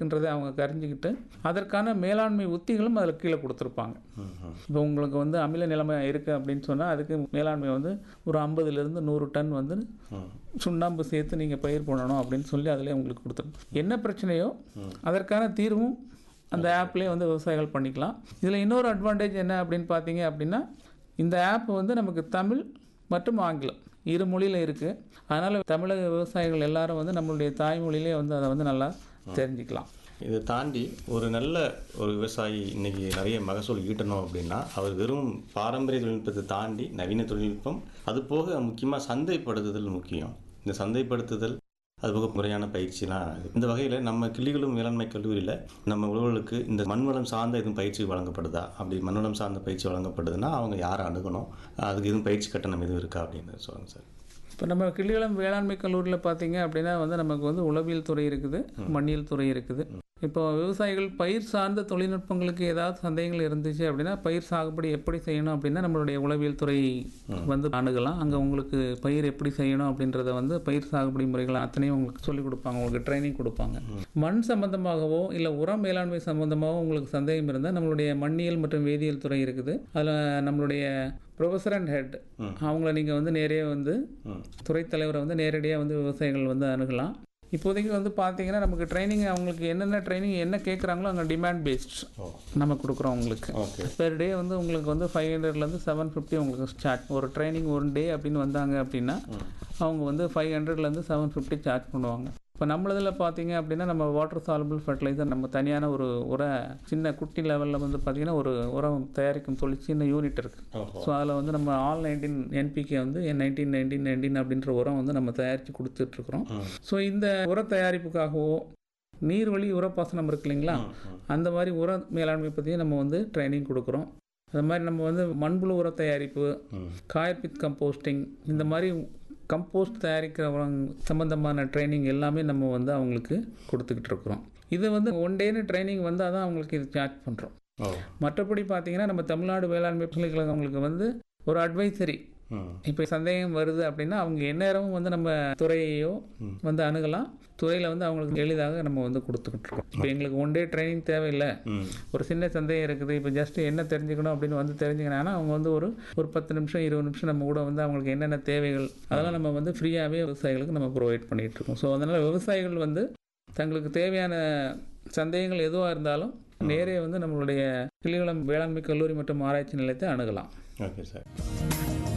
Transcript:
இருக்குன்றதை அவங்க தெரிஞ்சுக்கிட்டு அதற்கான மேலாண்மை உத்திகளும் அதில் கீழே கொடுத்துருப்பாங்க இப்போ உங்களுக்கு வந்து அமில நிலைமை இருக்குது அப்படின்னு சொன்னால் அதுக்கு மேலாண்மை வந்து ஒரு ஐம்பதுலேருந்து நூறு டன் வந்து சுண்ணாம்பு சேர்த்து நீங்கள் பயிர் பண்ணணும் அப்படின்னு சொல்லி அதிலே உங்களுக்கு கொடுத்துரும் என்ன பிரச்சனையோ அதற்கான தீர்வும் அந்த ஆப்லேயே வந்து விவசாயிகள் பண்ணிக்கலாம் இதில் இன்னொரு அட்வான்டேஜ் என்ன அப்படின்னு பார்த்தீங்க அப்படின்னா இந்த ஆப் வந்து நமக்கு தமிழ் மற்றும் ஆங்கிலம் இரு மொழியில் இருக்குது அதனால் தமிழக விவசாயிகள் எல்லாரும் வந்து நம்மளுடைய தாய்மொழியிலே வந்து அதை வந்து நல்லா தெரிஞ்சுக்கலாம் இதை தாண்டி ஒரு நல்ல ஒரு விவசாயி இன்னைக்கு நிறைய மகசூல் ஈட்டணும் அப்படின்னா அவர் வெறும் பாரம்பரிய தொழில்நுட்பத்தை தாண்டி நவீன தொழில்நுட்பம் அது போக முக்கியமாக சந்தைப்படுத்துதல் முக்கியம் இந்த சந்தைப்படுத்துதல் அதுபோக முறையான பயிற்சிலாம் இருக்கு. இந்த வகையில் நம்ம கிளிகளும் வேளாண்மை கல்லூரியில் நம்ம உழவர்களுக்கு இந்த மண்வளம் சார்ந்த எதுவும் பயிற்சி வழங்கப்படுதா அப்படி மண்வளம் சார்ந்த பயிற்சி வழங்கப்படுதுன்னா அவங்க யாரை அணுகணும் அதுக்கு எதுவும் பயிற்சி கட்டணம் எதுவும் இருக்கா அப்படின்னு சொல்லுங்கள் சார் இப்போ நம்ம கிள்ளிகளம் வேளாண்மை கல்லூரியில் பார்த்தீங்க அப்படின்னா வந்து நமக்கு வந்து உளவியல் துறை இருக்குது மண்ணியல் துறை இருக்குது இப்போ விவசாயிகள் பயிர் சார்ந்த தொழில்நுட்பங்களுக்கு ஏதாவது சந்தேகங்கள் இருந்துச்சு அப்படின்னா பயிர் சாகுபடி எப்படி செய்யணும் அப்படின்னா நம்மளுடைய உளவியல் துறை வந்து அணுகலாம் அங்கே உங்களுக்கு பயிர் எப்படி செய்யணும் அப்படின்றத வந்து பயிர் சாகுபடி முறைகள் அத்தனையும் உங்களுக்கு சொல்லிக் கொடுப்பாங்க உங்களுக்கு ட்ரைனிங் கொடுப்பாங்க மண் சம்பந்தமாகவோ இல்லை உரம் மேலாண்மை சம்பந்தமாகவோ உங்களுக்கு சந்தேகம் இருந்தால் நம்மளுடைய மண்ணியல் மற்றும் வேதியியல் துறை இருக்குது அதில் நம்மளுடைய ப்ரொஃபஸர் அண்ட் ஹெட் அவங்கள நீங்கள் வந்து நேரே வந்து துறை தலைவரை வந்து நேரடியாக வந்து விவசாயிகள் வந்து அணுகலாம் இப்போதைக்கு வந்து பார்த்தீங்கன்னா நமக்கு ட்ரைனிங் அவங்களுக்கு என்னென்ன ட்ரைனிங் என்ன கேட்குறாங்களோ அங்கே டிமாண்ட் பேஸ்ட் நம்ம கொடுக்குறோம் உங்களுக்கு ஓகே பெர் டே வந்து உங்களுக்கு வந்து ஃபைவ் ஹண்ட்ரட்லேருந்து செவன் ஃபிஃப்டி உங்களுக்கு ஸ்டார்ட் ஒரு ட்ரைனிங் ஒன் டே அப்படின்னு வந்தாங்க அப்படின்னா அவங்க வந்து ஃபைவ் ஹண்ட்ரட்லேருந்து செவன் ஃபிஃப்டி சார்ஜ் பண்ணுவாங்க இப்போ நம்மளதில் பார்த்தீங்க அப்படின்னா நம்ம வாட்டர் சாலபிள் ஃபர்டிலைசர் நம்ம தனியான ஒரு உர சின்ன குட்டி லெவலில் வந்து பார்த்தீங்கன்னா ஒரு உரம் தயாரிக்கும் தொழில் சின்ன யூனிட் இருக்குது ஓஹோ ஸோ அதில் வந்து நம்ம ஆல் நைன்டீன் என்பிகே வந்து நைன்டீன் நைன்டீன் நைன்டீன் அப்படின்ற உரம் வந்து நம்ம தயாரித்து கொடுத்துட்ருக்குறோம் ம். ஸோ இந்த உர தயாரிப்புக்காகவோ நீர்வழி உரப்பாசனம் இருக்கு இல்லைங்களா அந்த மாதிரி உர மேலாண்மை பற்றியும் நம்ம வந்து ட்ரைனிங் கொடுக்குறோம் அது மாதிரி நம்ம வந்து மண்புழு உர தயாரிப்பு ம். காயப்பித் கம்போஸ்டிங் இந்த மாதிரி கம்போஸ்ட் தயாரிக்கிற உரம் சம்மந்தமான ட்ரைனிங் எல்லாமே நம்ம வந்து அவங்களுக்கு கொடுத்துக்கிட்டு இருக்கிறோம் இது வந்து ஒன் டேன்னு ட்ரைனிங் வந்தால் தான் அவங்களுக்கு இது சார்ஜ் பண்ணுறோம் ஓ மற்றபடி பார்த்தீங்கன்னா நம்ம தமிழ்நாடு வேளாண்மை பல்கலைக்கழகம் அவங்களுக்கு வந்து ஒரு அட்வைசரி ம் இப்போ சந்தேகம் வருது அப்படின்னா அவங்க எந்நேரமும் வந்து நம்ம துறையையோ வந்து அணுகலாம் துறையில் வந்து அவங்களுக்கு எளிதாக நம்ம வந்து கொடுத்துக்கிட்டு இருக்கோம் இப்போ எங்களுக்கு ஒன் டே ட்ரைனிங் தேவையில்லை ம் ஒரு சின்ன சந்தேகம் இருக்குது இப்போ ஜஸ்ட் என்ன தெரிஞ்சுக்கணும் அப்படின்னு வந்து தெரிஞ்சுக்கணும்னா அவங்க வந்து ஒரு ஒரு பத்து நிமிஷம் இருபது நிமிஷம் நம்ம கூட வந்து அவங்களுக்கு என்னென்ன தேவைகள் அதெல்லாம் நம்ம வந்து ஃப்ரீயாகவே விவசாயிகளுக்கு நம்ம ப்ரொவைட் பண்ணிகிட்டு இருக்கோம் ஸோ அதனால் விவசாயிகள் வந்து தங்களுக்கு தேவையான சந்தேகங்கள் எதுவாக இருந்தாலும் நேரே வந்து நம்மளுடைய கிளிகுளம் வேளாண்மை கல்லூரி மற்றும் ஆராய்ச்சி நிலையத்தை அணுகலாம் ஓகே சார்